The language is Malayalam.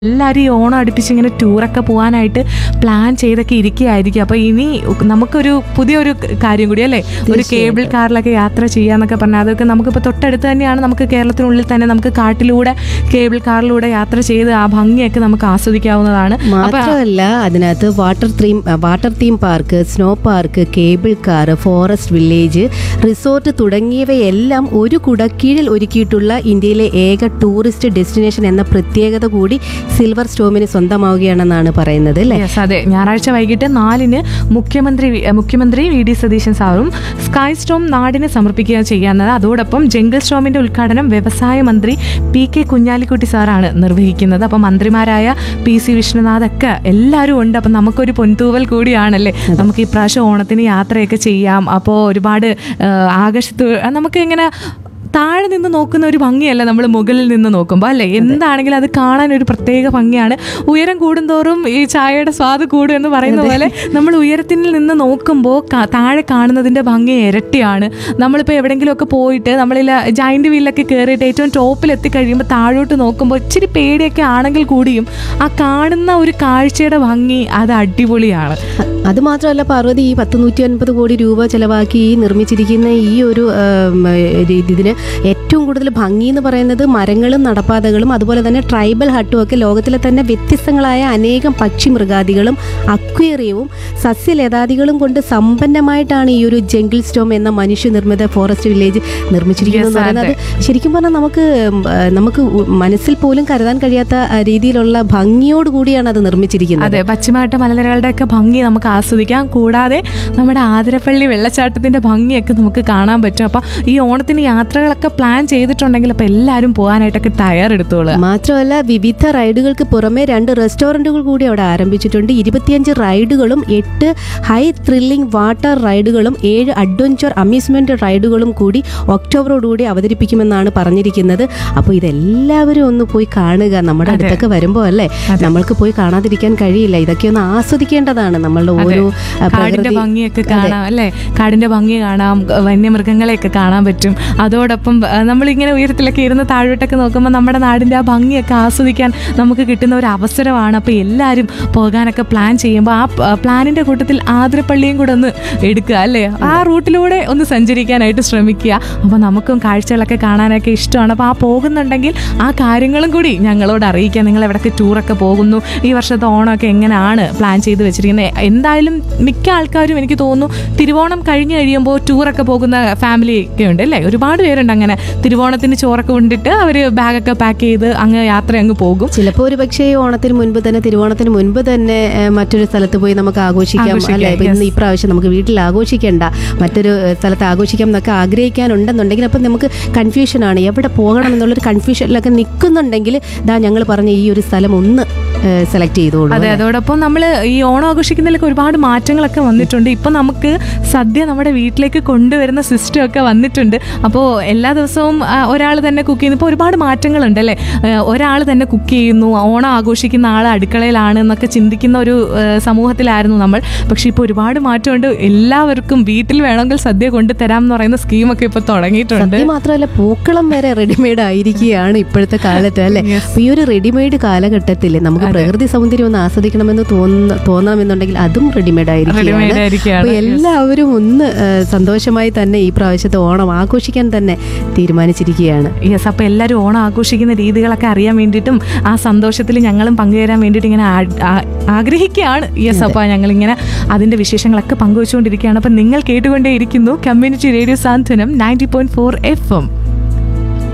എല്ലാവരും ഈ ഓണം അടുപ്പിച്ച് ഇങ്ങനെ ടൂറൊക്കെ പോകാനായിട്ട് പ്ലാൻ ചെയ്തൊക്കെ ഇരിക്കുകയായിരിക്കും അപ്പോൾ ഇനി നമുക്കൊരു പുതിയൊരു കാര്യം കൂടി അല്ലേ ഒരു കേബിൾ കാറിലൊക്കെ യാത്ര ചെയ്യാന്നൊക്കെ പറഞ്ഞാൽ അതൊക്കെ നമുക്കിപ്പോൾ തൊട്ടടുത്ത് തന്നെയാണ് നമുക്ക് കേരളത്തിനുള്ളിൽ തന്നെ നമുക്ക് കാട്ടിലൂടെ കേബിൾ കാറിലൂടെ യാത്ര ചെയ്ത് ആ ഭംഗിയൊക്കെ നമുക്ക് ആസ്വദിക്കാവുന്നതാണ് മാത്രമല്ല അതിനകത്ത് water theme water theme park snow park cable car forest village resort തുടങ്ങിയവയെല്ലാം ഒരു കുടക്കീഴിൽ ഒരുക്കിയിട്ടുള്ള ഇന്ത്യയിലെ ഏക ടൂറിസ്റ്റ് ഡെസ്റ്റിനേഷൻ എന്ന പ്രത്യേകത കൂടി സിൽവർ സ്റ്റോമിന് സ്വന്തമാവുകയാണെന്നാണ് പറയുന്നത് അല്ലേ യെസ് അതെ ഞായറാഴ്ച വൈകിട്ട് നാലിന് മുഖ്യമന്ത്രി വി- ഏഹ് മുഖ്യമന്ത്രി വി ഡി സതീശൻ സാറും സ്കൈ സ്റ്റോം നാടിന് സമർപ്പിക്കുക ചെയ്യുന്നത് അതോടൊപ്പം ജംഗിൾ സ്റ്റോമിന്റെ ഉദ്ഘാടനം വ്യവസായ മന്ത്രി പി കെ കുഞ്ഞാലിക്കുട്ടി സാറാണ് നിർവഹിക്കുന്നത് അപ്പം മന്ത്രിമാരായ പി സി വിഷ്ണുനാഥ് ഒക്കെ എല്ലാവരും ഉണ്ട് അപ്പം നമുക്കൊരു പൊൻതൂവൽ കൂടിയാണല്ലേ നമുക്ക് ഈ പ്രാവശ്യം ഓണത്തിന് യാത്രയൊക്കെ ചെയ്യാം അപ്പോൾ ഒരുപാട് ഏഹ്, ആകർഷത്തു നമുക്ക് ഇങ്ങനെ താഴെ നിന്ന് നോക്കുന്ന ഒരു ഭംഗിയല്ല നമ്മൾ മുകളിൽ നിന്ന് നോക്കുമ്പോൾ അല്ലേ എന്താണെങ്കിലും അത് കാണാൻ ഒരു പ്രത്യേക ഭംഗിയാണ് ഉയരം കൂടുന്തോറും ഈ ചായയുടെ സ്വാദ് കൂടും എന്ന് പറയുന്ന പോലെ നമ്മൾ ഉയരത്തിൽ നിന്ന് നോക്കുമ്പോൾ കാ- താഴെ കാണുന്നതിൻ്റെ ഭംഗി ഇരട്ടിയാണ് നമ്മളിപ്പോൾ എവിടെയെങ്കിലുമൊക്കെ പോയിട്ട് നമ്മളിൽ ജൈൻറ്റ് വീലൊക്കെ കയറിയിട്ട് ഏറ്റവും ടോപ്പിൽ എത്തിക്കഴിയുമ്പോൾ താഴോട്ട് നോക്കുമ്പോൾ ഇച്ചിരി പേടിയൊക്കെ ആണെങ്കിൽ കൂടിയും ആ കാണുന്ന ഒരു കാഴ്ചയുടെ ഭംഗി അത് അടിപൊളിയാണ് അത് മാത്രമല്ല പാർവതി ഈ പത്ത് നൂറ്റി അൻപത് കോടി രൂപ ചെലവാക്കി ഈ നിർമ്മിച്ചിരിക്കുന്ന ഈ ഒരു ആം, രീതി- ഇതിന് ഏറ്റവും കൂടുതൽ ഭംഗി എന്ന് പറയുന്നത് മരങ്ങളും നടപ്പാതകളും അതുപോലെ തന്നെ ട്രൈബൽ ഹട്ടും ഒക്കെ ലോകത്തിലെ തന്നെ വ്യത്യസ്തങ്ങളായ അനേകം പക്ഷി മൃഗാദികളും അക്വേറിയവും സസ്യലതാദികളും കൊണ്ട് സമ്പന്നമായിട്ടാണ് ഈ ഒരു ജംഗിൾ സ്റ്റോം എന്ന മനുഷ്യനിർമ്മിത ഫോറസ്റ്റ് വില്ലേജ് നിർമ്മിച്ചിരിക്കുന്നത് എന്ന് Yes, പറയുന്നത് അത് ശരിക്കും പറഞ്ഞാൽ നമുക്ക് ഉം, ആ, നമുക്ക് ഉ- മനസ്സിൽ പോലും കരുതാൻ കഴിയാത്ത ആ, രീതിയിലുള്ള ഭംഗിയോട് കൂടിയാണ് അത് നിർമ്മിച്ചിരിക്കുന്നത് അതെ പശ്ചിമഘട്ട മലനിരകളുടെ ഒക്കെ ഭംഗി നമുക്ക് ആസ്വദിക്കാം കൂടാതെ നമ്മുടെ ആതിരപ്പള്ളി വെള്ളച്ചാട്ടത്തിന്റെ ഭംഗിയൊക്കെ നമുക്ക് കാണാൻ പറ്റും അപ്പൊ ഈ ഓണത്തിന് യാത്രകളൊക്കെ പ്ലാൻ ചെയ്തിട്ടുണ്ടെങ്കിൽ അപ്പൊ എല്ലാവരും പോകാനായിട്ടൊക്കെ തയ്യാറെടുത്തോളുക മാത്രമല്ല വിവിധ റൈഡുകൾക്ക് പുറമെ രണ്ട് റെസ്റ്റോറൻറ്റുകൾ കൂടി അവിടെ ആരംഭിച്ചിട്ടുണ്ട് ഇരുപത്തിയഞ്ച് റൈഡുകളും എട്ട് ഹൈ ത്രില്ലിംഗ് വാട്ടർ റൈഡുകളും ഏഴ് അഡ്വഞ്ചർ അമ്യൂസ്മെന്റ് റൈഡുകളും കൂടി ഒക്ടോബറോടുകൂടി അവതരിപ്പിക്കുമെന്നാണ് പറഞ്ഞിരിക്കുന്നത് അപ്പോൾ ഇതെല്ലാവരും ഒന്ന് പോയി കാണുക നമ്മുടെ അടുത്തൊക്കെ വരുമ്പോൾ അല്ലേ നമ്മൾക്ക് പോയി കാണാതിരിക്കാൻ കഴിയില്ല ഇതൊക്കെ ഒന്ന് ആസ്വദിക്കേണ്ടതാണ് നമ്മളുടെ ഓരോ ആ, കാടിന്റെ പ്രകൃതി ഭംഗിയൊക്കെ കാണാം അല്ലേ കാടിന്റെ ഭംഗി കാണാം വന്യമൃഗങ്ങളെയൊക്കെ കാണാൻ പറ്റും അതോടൊപ്പം ആ, നമ്മളിങ്ങനെ ഉയരത്തിലൊക്കെ ഇരുന്ന് താഴോട്ടൊക്കെ നോക്കുമ്പോൾ നമ്മുടെ നാടിന്റെ ആ ഭംഗിയൊക്കെ ആസ്വദിക്കാൻ നമുക്ക് കിട്ടുന്ന ഒരു അവസരമാണ് അപ്പോൾ എല്ലാവരും പോകാനൊക്കെ പ്ലാൻ ചെയ്യുമ്പോൾ ആ പ- പ്ലാനിന്റെ കൂട്ടത്തിൽ ആതിരപ്പള്ളിയും കൂടെ ഒന്ന് എടുക്കുക അല്ലേ ആ റൂട്ടിലൂടെ ഒന്ന് സഞ്ചരിക്കാനായിട്ട് ശ്രമിക്കുക അപ്പോൾ നമുക്കും കാഴ്ചകളൊക്കെ കാണാനൊക്കെ ഇഷ്ടമാണ് അപ്പോൾ ആ പോകുന്നുണ്ടെങ്കിൽ ആ കാര്യങ്ങളും കൂടി ഞങ്ങളോട് അറിയിക്കുക നിങ്ങൾ എവിടെയൊക്കെ ടൂറൊക്കെ പോകുന്നു ഈ വർഷത്തെ ഓണമൊക്കെ എങ്ങനെയാണ് പ്ലാൻ ചെയ്ത് വെച്ചിരിക്കുന്നത് എന്തായാലും മിക്ക ആൾക്കാരും എനിക്ക് തോന്നുന്നു തിരുവോണം കഴിഞ്ഞ് കഴിയുമ്പോൾ ടൂറൊക്കെ പോകുന്ന ഫാമിലി ഒക്കെ ഉണ്ട് അല്ലേ ഒരുപാട് പേരുണ്ട് അങ്ങനെ തിരുവോണത്തിന് ചോറൊക്കെ കൊണ്ടിട്ട് അവർ ബാഗൊക്കെ പാക്ക് ചെയ്ത് അങ്ങ് യാത്ര അങ്ങ് പോകും ചിലപ്പോൾ ഒരു പക്ഷേ ഈ ഓണത്തിന് മുൻപ് തന്നെ തിരുവോണത്തിന് മുൻപ് തന്നെ ഏഹ്, മറ്റൊരു സ്ഥലത്ത് പോയി നമുക്ക് ആഘോഷിക്കാം ആഘോഷിക്കാം, അല്ലെ ഇപ്പൊ ഇന്ന് yes. ഇപ്രാവശ്യം നമുക്ക് വീട്ടിൽ ആഘോഷിക്കേണ്ട മറ്റൊരു ഏഹ്, സ്ഥലത്ത് ആഘോഷിക്കാം എന്നൊക്കെ ആഗ്രഹിക്കാനുണ്ടെന്നുണ്ടെങ്കിൽ അപ്പം നമുക്ക് കൺഫ്യൂഷൻ ആണ് എവിടെ പോകണം എന്നുള്ളൊരു കൺഫ്യൂഷനിലൊക്കെ നിൽക്കുന്നുണ്ടെങ്കിൽ ദാ ഞങ്ങൾ പറഞ്ഞ ഈ ഒരു സ്ഥലം ഒന്ന് സെലക്ട് ചെയ്തോളൂ അതെ അതോടൊപ്പം നമ്മൾ ഈ ഓണം ആഘോഷിക്കുന്നതിലൊക്കെ ഒരുപാട് മാറ്റങ്ങളൊക്കെ വന്നിട്ടുണ്ട് ഇപ്പം നമുക്ക് സദ്യ നമ്മുടെ വീട്ടിലേക്ക് കൊണ്ടുവരുന്ന സിസ്റ്റം ഒക്കെ വന്നിട്ടുണ്ട് അപ്പോൾ എല്ലാ ദിവസവും ഒരാൾ തന്നെ കുക്ക് ചെയ്യുന്നു ഇപ്പോൾ ഒരുപാട് മാറ്റങ്ങളുണ്ട് അല്ലേ ഒരാൾ തന്നെ കുക്ക് ചെയ്യുന്നു ഓണം ആഘോഷിക്കുന്ന ആൾ അടുക്കളയിലാണ് എന്നൊക്കെ ചിന്തിക്കുന്ന ഒരു ആ, സമൂഹത്തിലായിരുന്നു നമ്മൾ പക്ഷെ ഇപ്പോൾ ഒരുപാട് മാറ്റമുണ്ട് എല്ലാവർക്കും വീട്ടിൽ വേണമെങ്കിൽ സദ്യ കൊണ്ടുതരാം എന്ന് പറയുന്ന സ്കീമൊക്കെ ഇപ്പോൾ തുടങ്ങിയിട്ടുണ്ട് സദ്യ മാത്രമല്ല പൂക്കളം വരെ റെഡിമെയ്ഡ് ആയിരിക്കുകയാണ് ഇപ്പോഴത്തെ കാലത്ത് അല്ലെ Yes. അപ്പൊ ഈ ഒരു റെഡിമെയ്ഡ് കാലഘട്ടത്തിൽ നമുക്ക് പ്രകൃതി സൗന്ദര്യം ഒന്ന് ആസ്വദിക്കണമെന്ന് തോന്നുന്ന തോന്നണമെന്നുണ്ടെങ്കിൽ അതും റെഡിമെയ്ഡ് Ready-made ആയിരിക്കുകയാണ് ആയിരിക്കുകയാണ്. അപ്പൊ Yes. എല്ലാവരും ഒന്ന് ആ, സന്തോഷമായി തന്നെ ഈ പ്രാവശ്യത്തെ ഓണം ആഘോഷിക്കാൻ തന്നെ തീരുമാനിച്ചിരിക്കുകയാണ് യെസ് അപ്പോൾ എല്ലാവരും ഓണം ആഘോഷിക്കുന്ന രീതികളൊക്കെ അറിയാൻ വേണ്ടിയിട്ടും ആ സന്തോഷത്തിൽ ഞങ്ങളും പങ്കുചേരാൻ വേണ്ടിയിട്ട് ഇങ്ങനെ ആ- ആ- ആഗ്രഹിക്കുകയാണ് യെസ് അപ്പോൾ ഞങ്ങളിങ്ങനെ അതിൻ്റെ വിശേഷങ്ങളൊക്കെ പങ്കുവച്ചുകൊണ്ടിരിക്കുകയാണ് അപ്പം നിങ്ങൾ കേട്ടുകൊണ്ടേ ഇരിക്കുന്നു community radio Santhwanam ninety point four F M